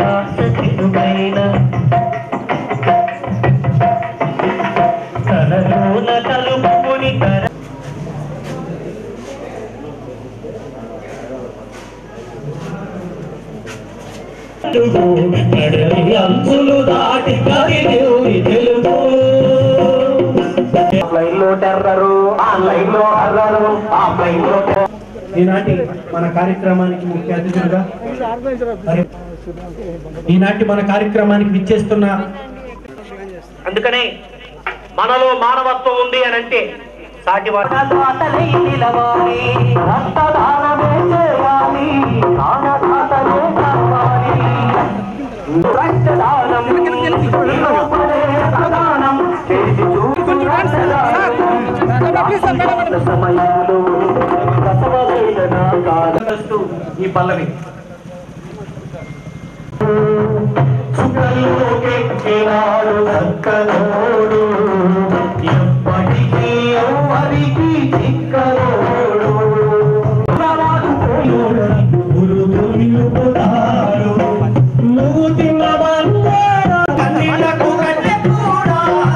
శ్వాస చిరుమైన తనలోన కలుపుకుని తన తెలుగు కడలి అంచులు దాటి కదిలేవి తెలుగు ఆఫ్లైన్ లో టెర్రరు ఆన్లైన్ లో హర్రరు ఆఫ్లైన్ లో టెర్రరు ఈనాటి మన కార్యక్రమానికి ముఖ్య అతిథులుగా మరి ఈనాటి మన కార్యక్రమానికి విచ్చేస్తున్న అందుకనే మనలో మానవత్వం ఉంది అని అంటే సాటి దాతలై నిలవాలి రక్తదానమే చేయాలి ప్రాణదాతలే కావాలి రక్తదానం లోపలే ప్రదానం చేసి చూపు సమయాలు ప్రసవవేదన కాలస్తూ ఈ పల్లవి చుక్కల్లోకి ఎక్కినాడు చక్కనోడు ఎప్పటికీ ఎవరికి చిక్కనోడు ప్రమాదు పోయోడు గురువు నిలుపుతాడు నువ్వు తిన్నవన్నీ కన్నీళ్లకు కన్నె కూడా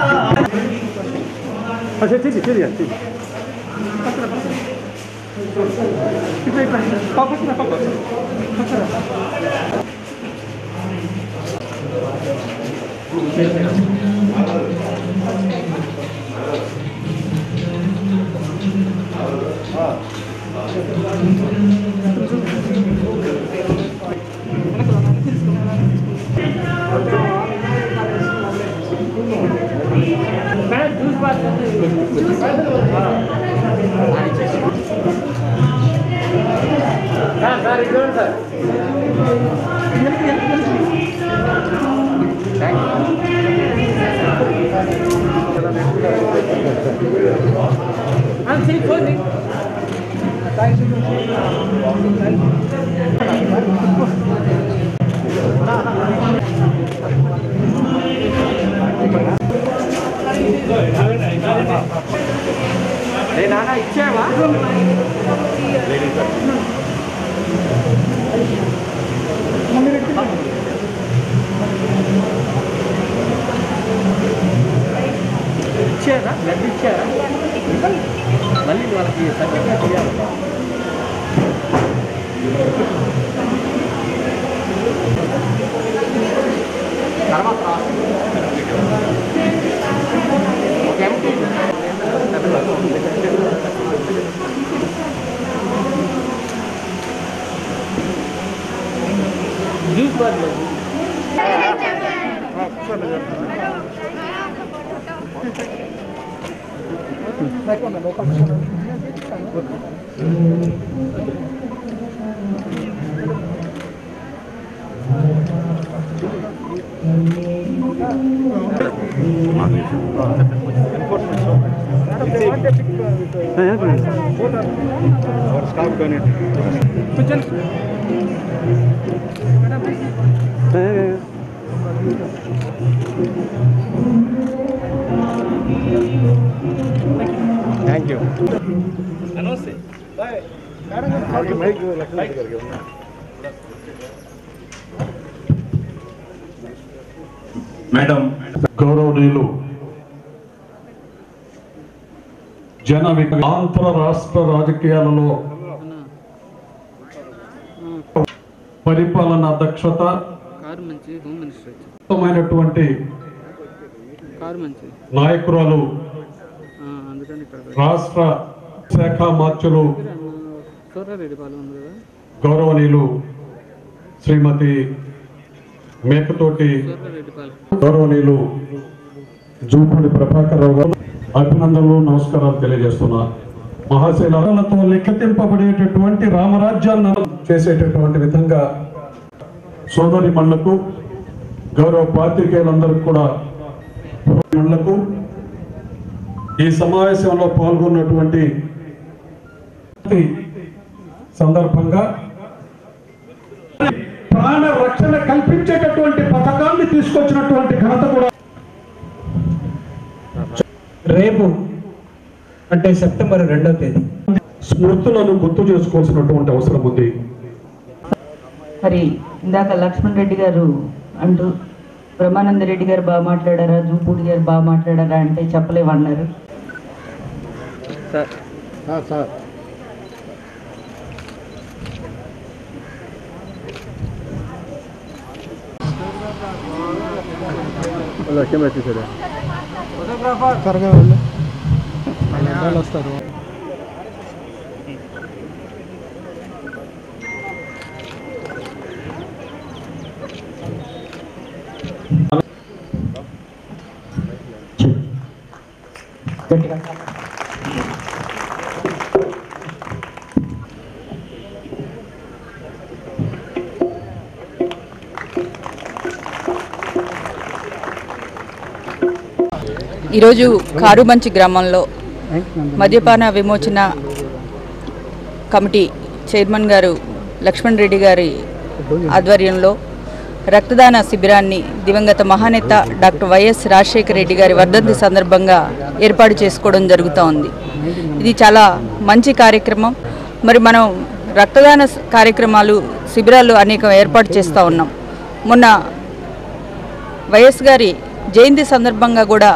ఇచ్చారా లడ్డు ఇచ్చారా మళ్ళీ వాళ్ళకి సర్టిఫికేట్ ఇవ్వాలి juice bottle thank you madam గౌరవనీయులు జన విక- ఆంధ్ర రాష్ట్ర రాజకీయాలలో పరిపాలన దక్షత కారు మంచి హోమ్ మినిస్టర్ వచ్చి ఉత్తమమైనటువంటి కారు మంచి నాయకురాలు ఆ, అందుకని ఇక్కడ రాష్ట్ర శాఖ మార్చులు సూర్యారెడ్డి పాలెం ఉంది కదా గౌరవనీయులు శ్రీమతి మేకతోటి సూర్యారెడ్డి పాలెం గౌరవనీయులు జూపూడి ప్రభాకర్ రావు గారు అభినందనలు నమస్కారాలు తెలియజేస్తున్నా మహాశైలతో లెక్కతింపబడేటటువంటి రామరాజ్యాన్ని చేసేటటువంటి విధంగా సోదరి మళ్లకు గౌరవ పాత్రికేయులందరికీ కూడా మళ్లకు ఈ సమావేశంలో పాల్గొన్నటువంటి సందర్భంగా ప్రాణ రక్షణ కల్పించేటటువంటి పథకాన్ని తీసుకొచ్చినటువంటి ఘనత కూడా రేపు అంటే సెప్టెంబర్ రెండవ తేదీ స్మృతులను గుర్తు చేసుకోవాల్సినటువంటి అవసరం ఉంది మరి ఇందాక లక్ష్మణ్ రెడ్డి గారు అంటూ బ్రహ్మానంద రెడ్డి గారు బాగా మాట్లాడారా జూపూడి గారు బాగా మాట్లాడారా అంటే చెప్పలేమన్నారు సార్ సార్ కెమెరా తీసారా త్వరగా వెళ్ళు వాళ్ళు వస్తారు గట్టిగా ఈరోజు కారుమంచి గ్రామంలో మద్యపాన విమోచన కమిటీ చైర్మన్ గారు లక్ష్మణ్ రెడ్డి గారి ఆధ్వర్యంలో రక్తదాన శిబిరాన్ని దివంగత మహానేత డాక్టర్ వైఎస్ రాజశేఖర రెడ్డి గారి వర్ధంతి సందర్భంగా ఏర్పాటు చేసుకోవడం జరుగుతూ ఉంది ఇది చాలా మంచి కార్యక్రమం మరి మనం రక్తదాన స- కార్యక్రమాలు శిబిరాలు అనేక ఏర్పాటు చేస్తూ ఉన్నాం మొన్న వైఎస్ గారి జయంతి సందర్భంగా కూడా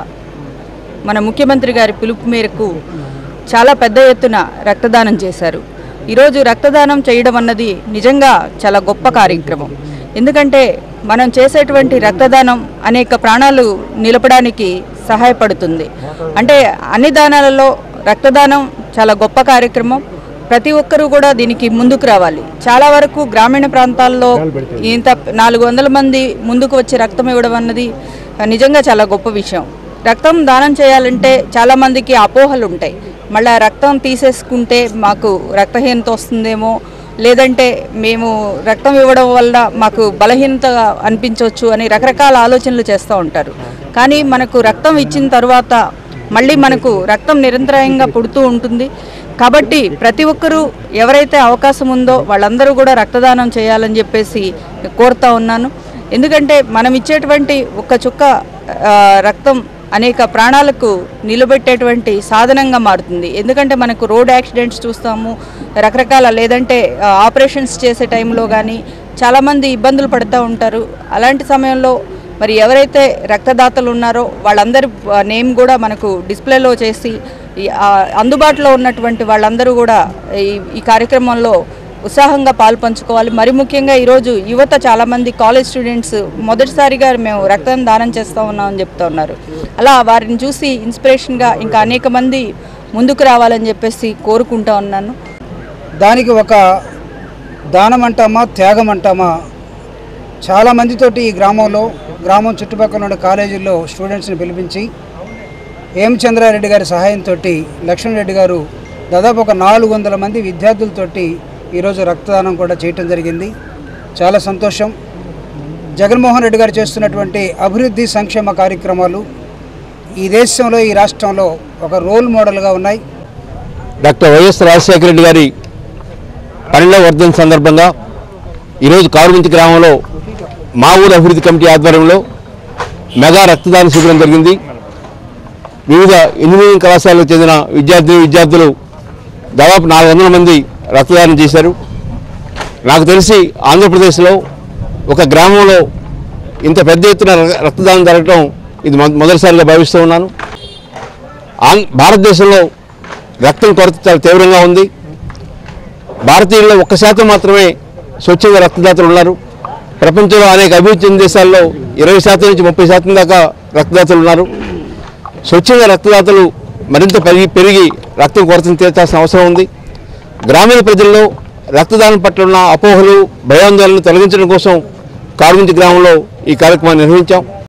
మన ముఖ్యమంత్రి గారి పిలుపు మేరకు చాలా పెద్ద ఎత్తున రక్తదానం చేశారు ఈరోజు రక్తదానం చేయడం అన్నది నిజంగా చాలా గొప్ప కార్యక్రమం ఎందుకంటే మనం చేసేటువంటి రక్తదానం అనేక ప్రాణాలు నిలపడానికి సహాయపడుతుంది అంటే అన్ని దానాలలో రక్తదానం చాలా గొప్ప కార్యక్రమం ప్రతి ఒక్కరూ కూడా దీనికి ముందుకు రావాలి చాలా వరకు గ్రామీణ ప్రాంతాల్లో ఇంత నాలుగు వందల మంది ముందుకు వచ్చి రక్తం ఇవ్వడం అన్నది నిజంగా చాలా గొప్ప విషయం రక్తం దానం చేయాలంటే చాలా మందికి అపోహలు ఉంటాయి మళ్ళీ రక్తం తీసేసుకుంటే మాకు రక్తహీనత వస్తుందేమో లేదంటే మేము రక్తం ఇవ్వడం వల్ల మాకు బలహీనత అనిపించవచ్చు అని రకరకాల ఆలోచనలు చేస్తూ ఉంటారు కానీ మనకు రక్తం ఇచ్చిన తర్వాత మళ్ళీ మనకు రక్తం నిరంతరాయంగా పుడుతూ ఉంటుంది కాబట్టి ప్రతి ఒక్కరూ ఎవరైతే అవకాశం ఉందో వాళ్ళందరూ కూడా రక్తదానం చేయాలని చెప్పేసి కోరుతా ఉన్నాను ఎందుకంటే మనం ఇచ్చేటువంటి ఒక్క చుక్క ఆ, రక్తం అనేక ప్రాణాలకు నిలబెట్టేటువంటి సాధనంగా మారుతుంది ఎందుకంటే మనకు రోడ్ యాక్సిడెంట్స్ చూస్తాము రకరకాల లేదంటే ఆ, ఆపరేషన్స్ చేసే టైంలో కానీ చాలామంది ఇబ్బందులు పడుతూ ఉంటారు అలాంటి సమయంలో మరి ఎవరైతే రక్తదాతలు ఉన్నారో వాళ్ళందరి ఆ, నేమ్ కూడా మనకు డిస్ప్లేలో చేసి ఈ, ఆ, అందుబాటులో ఉన్నటువంటి వాళ్ళందరూ కూడా ఈ ఈ కార్యక్రమంలో ఉత్సాహంగా పాలు పంచుకోవాలి మరి ముఖ్యంగా ఈరోజు యువత చాలామంది కాలేజ్ స్టూడెంట్స్ మొదటిసారిగా మేము రక్తం దానం చేస్తూ ఉన్నామని చెప్తా ఉన్నారు అలా వారిని చూసి ఇన్స్పిరేషన్గా ఇంకా అనేక మంది ముందుకు రావాలని చెప్పేసి కోరుకుంటా ఉన్నాను దానికి ఒక దానం అంటామా త్యాగం అంటామా చాలా మందితోటి ఈ గ్రామంలో గ్రామం చుట్టుపక్కల ఉన్న కాలేజీల్లో స్టూడెంట్స్ని పిలిపించి ఏం చంద్రారెడ్డి గారి సహాయంతో లక్ష్మణ్ రెడ్డి గారు దాదాపు ఒక నాలుగు వందల మంది విద్యార్థులతోటి ఈరోజు రక్తదానం కూడా చేయటం జరిగింది చాలా సంతోషం జగన్మోహన్ రెడ్డి గారు చేస్తున్నటువంటి అభివృద్ధి సంక్షేమ కార్యక్రమాలు ఈ దేశంలో ఈ రాష్ట్రంలో ఒక రోల్ మోడల్గా ఉన్నాయి డాక్టర్ వైఎస్ రాజశేఖర రెడ్డి గారి పన్నెండవ వర్ధన్ సందర్భంగా ఈరోజు కారుమంచి గ్రామంలో మా ఊరు అభివృద్ధి కమిటీ ఆధ్వర్యంలో మెగా రక్తదాన శిబిరం జరిగింది వివిధ ఇంజనీరింగ్ కళాశాలకు చెందిన విద్యార్థిని విద్యార్థులు దాదాపు నాలుగు వందల మంది రక్తదానం చేశారు నాకు తెలిసి ఆంధ్రప్రదేశ్లో ఒక గ్రామంలో ఇంత పెద్ద ఎత్తున ర- రక్తదానం జరగడం ఇది మొ- మొదటిసారిగా భావిస్తూ ఉన్నాను ఆం- భారతదేశంలో రక్తం కొరత చాలా తీవ్రంగా ఉంది భారతీయుల్లో ఒక్క శాతం మాత్రమే స్వచ్ఛంద రక్తదాతలు ఉన్నారు ప్రపంచంలో అనేక అభివృద్ధి చెందిన దేశాల్లో ఇరవై శాతం నుంచి ముప్పై శాతం దాకా రక్తదాతలు ఉన్నారు స్వచ్ఛంద రక్తదాతలు మరింత పెరిగి పెరిగి రక్తం కొరతను తీర్చాల్సిన అవసరం ఉంది గ్రామీణ ప్రజల్లో రక్తదానం పట్ల ఉన్న అపోహలు భయాందోళనలు తొలగించడం కోసం కారుగుంటి గ్రామంలో ఈ కార్యక్రమాన్ని నిర్వహించాం